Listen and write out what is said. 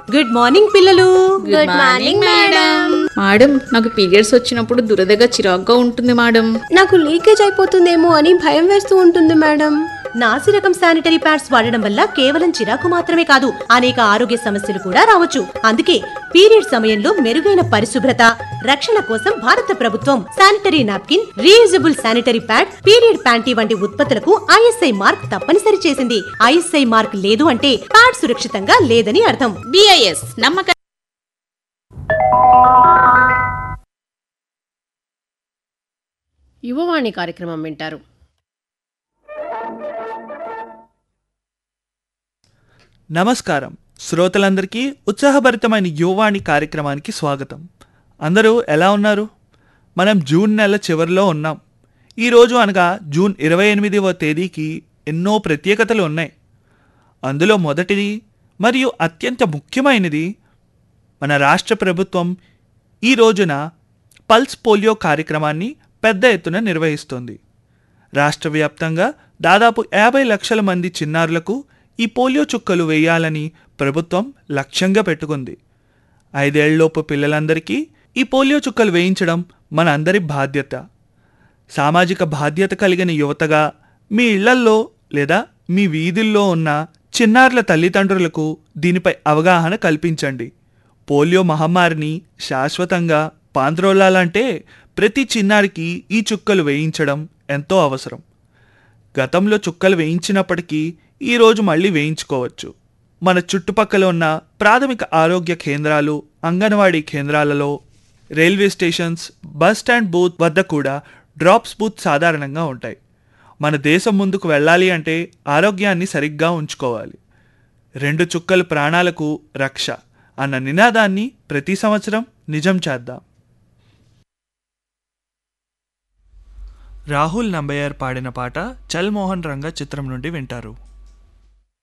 good morning పిల్లలు good morning madam madam నాకు periods వచ్చినప్పుడు దురదగా చిరాగ్గా ఉంటుంది మేడం నాకు లీకేజ్ అయిపోతుందేమో అని భయం వేస్తూ ఉంటుంది మేడం నాసి రకం శానిటరీ ప్యాడ్స్ వాడడం వల్ల కేవలం చిరాకు మాత్రమే కాదు అనేక ఆరోగ్య సమస్యలు కూడా రావచ్చు అందుకే పీరియడ్ సమయంలో మెరుగైన పరిశుభ్రత రక్షణ కోసం భారత ప్రభుత్వం sanitary napkin reusable sanitary pad period panty వంటి ఉత్పత్తులకు ఐఎస్ఐ మార్క్ తప్పనిసరి చేసింది ఐఎస్ఐ మార్క్ లేదు అంటే ప్యాడ్ సురక్షితంగా లేదని అర్థం బిఐఎస్ నమ్మక యువవాణి కార్యక్రమం వింటారు నమస్కారం శ్రోతలందరికీ ఉత్సాహభరితమైన యువవాణి కార్యక్రమానికి స్వాగతం అందరూ ఎలా ఉన్నారు మనం జూన్ నెల చివరిలో ఉన్నాం ఈరోజు అనగా జూన్ ఇరవై ఎనిమిదవ తేదీకి ఎన్నో ప్రత్యేకతలు ఉన్నాయి అందులో మొదటిది మరియు అత్యంత ముఖ్యమైనది మన రాష్ట్ర ప్రభుత్వం ఈ రోజున పల్స్ పోలియో కార్యక్రమాన్ని పెద్ద ఎత్తున నిర్వహిస్తోంది రాష్ట్ర వ్యాప్తంగా దాదాపు యాభై లక్షల మంది చిన్నారులకు ఈ పోలియో చుక్కలు వేయాలని ప్రభుత్వం లక్ష్యంగా పెట్టుకుంది ఐదేళ్లలోపు పిల్లలందరికీ ఈ పోలియో చుక్కలు వేయించడం మన అందరి బాధ్యత సామాజిక బాధ్యత కలిగిన యువతగా మీ ఇళ్లల్లో లేదా మీ వీధుల్లో ఉన్న చిన్నారుల తల్లిదండ్రులకు దీనిపై అవగాహన కల్పించండి పోలియో మహమ్మారిని శాశ్వతంగా పాంద్రోలాలంటే ప్రతి చిన్నారికి ఈ చుక్కలు వేయించడం ఎంతో అవసరం గతంలో చుక్కలు వేయించినప్పటికీ ఈరోజు మళ్ళీ వేయించుకోవచ్చు మన చుట్టుపక్కల ఉన్న ప్రాథమిక ఆరోగ్య కేంద్రాలు అంగన్వాడీ కేంద్రాలలో railway stations bus stand booth వద్ద కూడా డ్రాప్స్ బూత్ సాధారణంగా ఉంటాయి మన దేశం ముందుకు వెళ్ళాలి అంటే ఆరోగ్యాన్ని సరిగ్గా ఉంచుకోవాలి రెండు చుక్కలు ప్రాణాలకు రక్ష అన్న నినాదాన్ని ప్రతి సంవత్సరం నిజం చేద్దాం రాహుల్ నంబయ్యర్ పాడిన పాట చల్ మోహన్ రంగ చిత్రం నుండి వింటారు